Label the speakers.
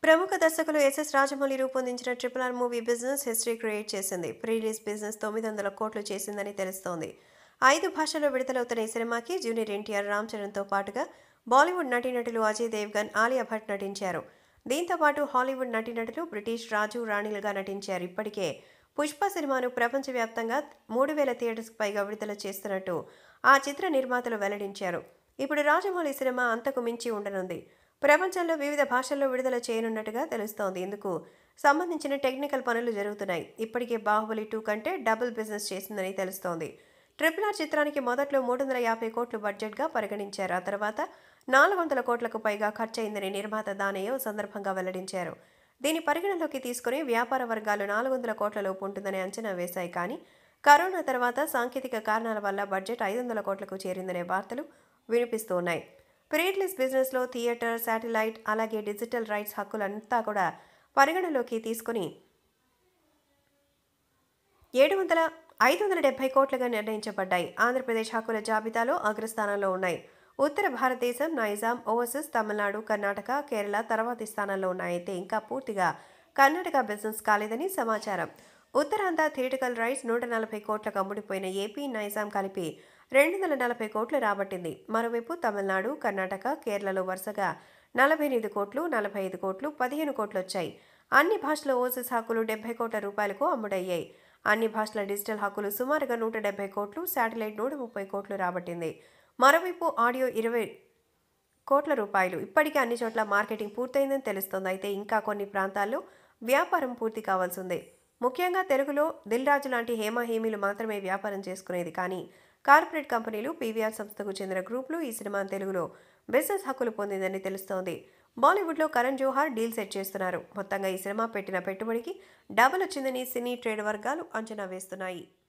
Speaker 1: ప్రముఖ దర్శకులు ఎస్ఎస్ రాజమౌళి రూపొందించిన triple R movie business history create చేసింది ప్రీ రిలీజ్ బిజినెస్ తొమ్మిది వందల కోట్లు చేసిందని తెలుస్తోంది ఐదు భాషల్లో విడుదలవుతున్న ఈ సినిమాకి జూనియర్ ఎన్టీఆర్ రామ్ చరణ్తో పాటుగా బాలీవుడ్ నటీనటులు అజయ్ దేవ్గన్ ఆలియా భట్ నటించారు దీంతో పాటు హాలీవుడ్ నటీనటులు బ్రిటిష్ రాజు రాణిలుగా నటించారు ఇప్పటికే పుష్ప సినిమాను ప్రపంచవ్యాప్తంగా మూడు వేల థియేటర్స్కి పైగా విడుదల చేస్తున్నట్టు ఆ చిత్ర నిర్మాతలు వెల్లడించారు ఇప్పుడు రాజమౌళి సినిమా అంతకు మించి ఉండనుంది ప్రపంచంలో వివిధ భాషల్లో విడుదల చేయనున్నట్టుగా తెలుస్తోంది ఇందుకు సంబంధించిన టెక్నికల్ పనులు జరుగుతున్నాయి ఇప్పటికే బాహుబలి టూ కంటే డబుల్ బిజినెస్ చేసిందని తెలుస్తోంది ట్రిపుల్ ఆర్ చిత్రానికి మొదట్లో మూడు వందల యాభై కోట్లు బడ్జెట్గా పరిగణించారు ఆ తర్వాత నాలుగు వందల కోట్లకు పైగా ఖర్చయిందని నిర్మాత దానయ్య ఓ సందర్భంగా వెల్లడించారు దీని పరిగణలోకి తీసుకుని వ్యాపార వర్గాలు నాలుగు వందల కోట్ల లోపు ఉంటుందని అంచనా వేశాయి కానీ కరోనా తర్వాత సాంకేతిక కారణాల వల్ల బడ్జెట్ ఐదు వందల కోట్లకు చేరిందనే వార్తలు వినిపిస్తూ ఉన్నాయి ప్రీ రిలీజ్ బిజినెస్లో థియేటర్ శాటిలైట్ అలాగే డిజిటల్ రైట్స్ హక్కులంతా కూడా పరిగణలోకి తీసుకుని ఏడు వందల ఐదు వందల డెబ్బై కోట్లుగా నిర్ణయించబడ్డాయి ఆంధ్రప్రదేశ్ హక్కుల జాబితాలో అగ్రస్థానంలో ఉన్నాయి ఉత్తర భారతదేశం నైజాం ఓవర్సీస్ తమిళనాడు కర్ణాటక కేరళ తర్వాతి స్థానంలో ఉన్నాయితే ఇంకా పూర్తిగా కర్ణాటక బిజినెస్ కాలేదని సమాచారం ఉత్తరాంధ్ర థియేటికల్ రైట్స్ నూట నలభై కోట్లకు అమ్ముడిపోయిన ఏపీ నైజాం కలిపి రెండు వందల నలభై కోట్లు రాబట్టింది మరోవైపు తమిళనాడు కర్ణాటక కేరళలో వరుసగా నలభై ఎనిమిది కోట్లు నలభై ఐదు కోట్లు పదిహేను కోట్లు వచ్చాయి అన్ని భాషల ఓసిస్ హక్కులు డెబ్బై కోట్ల రూపాయలకు అమ్ముడయ్యాయి అన్ని భాషల డిజిటల్ హక్కులు సుమారుగా నూట డెబ్బై కోట్లు శాటిలైట్ నూట ముప్పై కోట్లు రాబట్టింది మరోవైపు ఆడియో ఇరవై కోట్ల రూపాయలు ఇప్పటికే అన్ని చోట్ల మార్కెటింగ్ పూర్తయిందని తెలుస్తోంది అయితే ఇంకా కొన్ని ప్రాంతాల్లో వ్యాపారం పూర్తి కావాల్సి ఉంది ముఖ్యంగా తెలుగులో దిల్ రాజు లాంటి హేమహేమీలు మాత్రమే వ్యాపారం చేసుకునేది కానీ కార్పొరేట్ కంపెనీలు పీవీఆర్ సంస్థకు చెందిన గ్రూపులు ఈ సినిమా తెలుగులో బిజినెస్ హక్కులు పొందిందని తెలుస్తోంది బాలీవుడ్లో కరణ్ జోహార్ డీల్ సెట్ చేస్తున్నారు మొత్తంగా ఈ సినిమా పెట్టిన పెట్టుబడికి డబుల్ వచ్చిందని సినీ ట్రేడ్ వర్గాలు అంచనా వేస్తున్నాయి